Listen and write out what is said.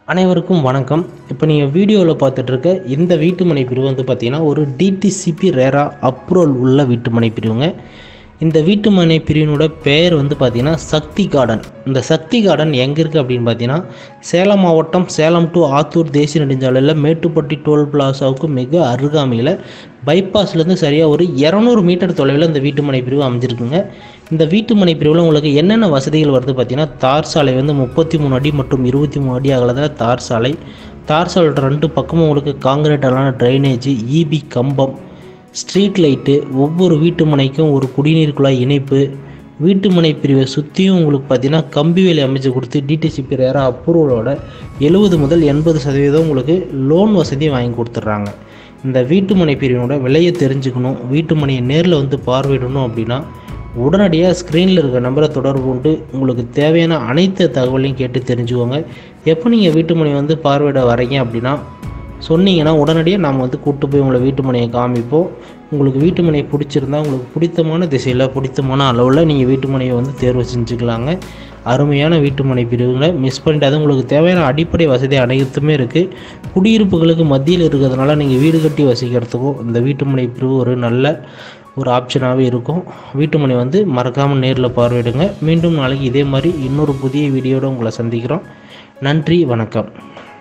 அனைவருக்கும் வணக்கம் இப்போ நீங்கள் வீடியோவில் பார்த்துட்டு இருக்க இந்த வீட்டுமனை பிரிவு வந்து பார்த்தீங்கன்னா ஒரு டிடிசிபி ரேரா அப்ரூவல் உள்ள வீட்டுமனை பிரிவுங்க இந்த வீட்டுமனை பிரிவினோட பெயர் வந்து பார்த்தீங்கன்னா சக்தி கார்டன் இந்த சக்தி கார்டன் எங்கே இருக்குது அப்படின்னு பார்த்தீங்கன்னா சேலம் மாவட்டம் சேலம் டு ஆத்தூர் தேசிய நெடுஞ்சாலையில் மேட்டுப்பட்டி டோல் பிளாசாவுக்கு மிக அருகாமையில் பைபாஸ்லேருந்து சரியாக ஒரு இரநூறு மீட்டர் தொலைவில் இந்த வீட்டுமனை பிரிவு அமைஞ்சிருக்குங்க இந்த வீட்டுமனை பிரிவில் உங்களுக்கு என்னென்ன வசதிகள் வருது பார்த்தீங்கன்னா தார் சாலை வந்து முப்பத்தி மூணு அடி மற்றும் இருபத்தி மூணு அடி அகலத்தில் தார் சாலை தார் சாலை ரெண்டு பக்கமும் உங்களுக்கு காங்கிரீட்டாலான ட்ரைனேஜ் இபி கம்பம் ஸ்ட்ரீட் லைட்டு ஒவ்வொரு வீட்டு மனைக்கும் ஒரு குடிநீர் குழாய் இணைப்பு வீட்டுமனை பிரிவை சுற்றியும் உங்களுக்கு பார்த்தீங்கன்னா கம்பி வேலி அமைச்சு கொடுத்து டிடிசிபி ரேரா அப்ரூவலோட எழுபது முதல் எண்பது சதவீதம் உங்களுக்கு லோன் வசதி வாங்கி கொடுத்துட்றாங்க இந்த வீட்டுமனை பிரிவினோட விலையை தெரிஞ்சுக்கணும் வீட்டுமனையை நேரில் வந்து பார்வையிடணும் அப்படின்னா உடனடியாக ஸ்க்ரீனில் இருக்க நம்பரை தொடர்பு கொண்டு உங்களுக்கு தேவையான அனைத்து தகவலையும் கேட்டு தெரிஞ்சுக்கோங்க எப்போ நீங்கள் வீட்டுமனை வந்து பார்வையிட வரீங்க அப்படின்னா சொன்னீங்கன்னா உடனடியாக நாம் வந்து கூப்பிட்டு போய் உங்களை வீட்டு மனையை காமிப்போம் உங்களுக்கு வீட்டு மனையை பிடிச்சிருந்தா உங்களுக்கு பிடித்தமான திசையில் பிடித்தமான அளவில் நீங்கள் வீட்டு மனையை வந்து தேர்வு செஞ்சுக்கலாங்க அருமையான வீட்டு மனை பிரிவுகளை மிஸ் பண்ணிட்டாது உங்களுக்கு தேவையான அடிப்படை வசதி அனைத்துமே இருக்குது குடியிருப்புகளுக்கு மத்தியில் இருக்கிறதுனால நீங்கள் வீடு கட்டி வசிக்கிறதுக்கும் இந்த வீட்டு மனை பிரிவு ஒரு நல்ல ஒரு ஆப்ஷனாகவே இருக்கும் வீட்டு மனை வந்து மறக்காமல் நேரில் பார்வையிடுங்க மீண்டும் நாளைக்கு இதே மாதிரி இன்னொரு புதிய வீடியோட உங்களை சந்திக்கிறோம் நன்றி வணக்கம்